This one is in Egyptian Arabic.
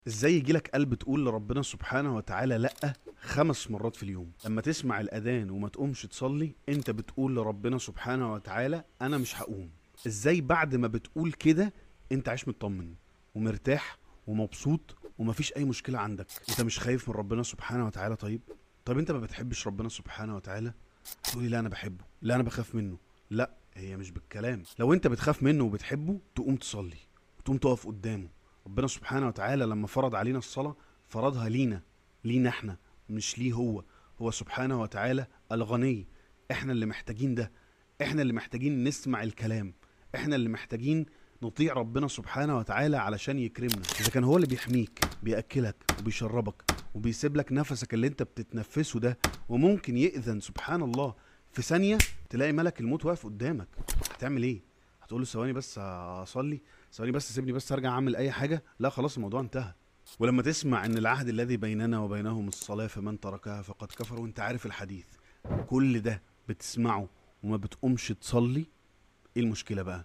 ازاي يجيلك قلب تقول لربنا سبحانه وتعالى لا خمس مرات في اليوم لما تسمع الاذان وما تقومش تصلي انت بتقول لربنا سبحانه وتعالى انا مش هقوم ازاي بعد ما بتقول كده انت عايش مطمن ومرتاح ومبسوط ومفيش اي مشكله عندك انت مش خايف من ربنا سبحانه وتعالى طيب طب انت ما بتحبش ربنا سبحانه وتعالى تقولي لا انا بحبه لا انا بخاف منه لا هي مش بالكلام لو انت بتخاف منه وبتحبه تقوم تصلي وتقوم تقف قدامه ربنا سبحانه وتعالى لما فرض علينا الصلاة فرضها لينا لينا احنا مش ليه هو هو سبحانه وتعالى الغني احنا اللي محتاجين ده احنا اللي محتاجين نسمع الكلام احنا اللي محتاجين نطيع ربنا سبحانه وتعالى علشان يكرمنا اذا كان هو اللي بيحميك بياكلك وبيشربك وبيسيب لك نفسك اللي انت بتتنفسه ده وممكن يأذن سبحان الله في ثانية تلاقي ملك الموت واقف قدامك هتعمل ايه هتقول له ثواني بس اصلي ثواني بس سيبني بس ارجع اعمل اي حاجه لا خلاص الموضوع انتهى ولما تسمع ان العهد الذي بيننا وبينهم الصلاه فمن تركها فقد كفر وانت عارف الحديث كل ده بتسمعه وما بتقومش تصلي ايه المشكله بقى